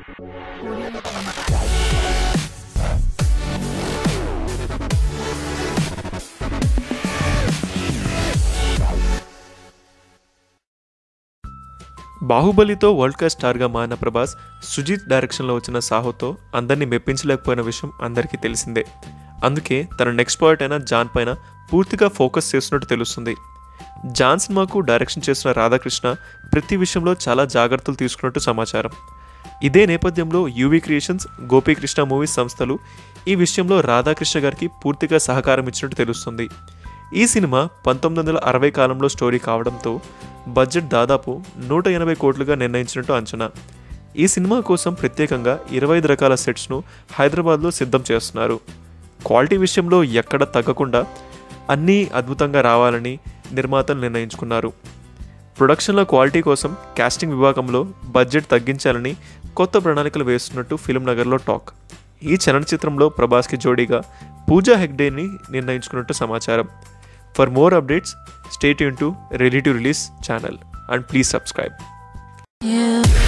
బాహుబలితో world class స్టార్గా మారిన ప్రభాస్ సుజిత్ డైరెక్షన్లో వచ్చిన సాహోతో అందరినీ మెప్పించలేకపోయిన విషయం అందరికీ తెలిసిందే అందుకే తన నెక్స్ట్ ప్రాజెక్ట్ అయిన జాన్ పైన పూర్తిగా ఫోకస్ చేస్తున్నట్టు తెలుస్తుంది జాన్ సినిమాకు డైరెక్షన్ చేసిన రాధాకృష్ణ ప్రతి విషయంలో చాలా జాగ్రత్తలు తీసుకున్నట్టు సమాచారం ఇదే నేపథ్యంలో యూవీ క్రియేషన్స్ గోపీకృష్ణ మూవీస్ సంస్థలు ఈ విషయంలో రాధాకృష్ణ గారికి పూర్తిగా సహకారం ఇచ్చినట్టు తెలుస్తుంది ఈ సినిమా పంతొమ్మిది వందల అరవై కాలంలో స్టోరీ కావడంతో బడ్జెట్ దాదాపు నూట ఎనభై కోట్లుగా నిర్ణయించినట్టు అంచనా ఈ సినిమా కోసం ప్రత్యేకంగా ఇరవై ఐదు రకాల సెట్స్ను హైదరాబాద్లో సిద్ధం చేస్తున్నారు క్వాలిటీ విషయంలో ఎక్కడ తగ్గకుండా అన్నీ అద్భుతంగా రావాలని నిర్మాతలు నిర్ణయించుకున్నారు ప్రొడక్షన్లో క్వాలిటీ కోసం కాస్టింగ్ విభాగంలో బడ్జెట్ తగ్గించాలని కొత్త ప్రణాళికలు వేస్తున్నట్టు ఫిల్మ్ నగర్లో టాక్ ఈ చలనచిత్రంలో ప్రభాస్కి జోడీగా పూజా హెగ్డేని నిర్ణయించుకున్నట్టు సమాచారం ఫర్ మోర్ అప్డేట్స్ స్టేట్ యూన్ to ready to release channel and please subscribe Yeah.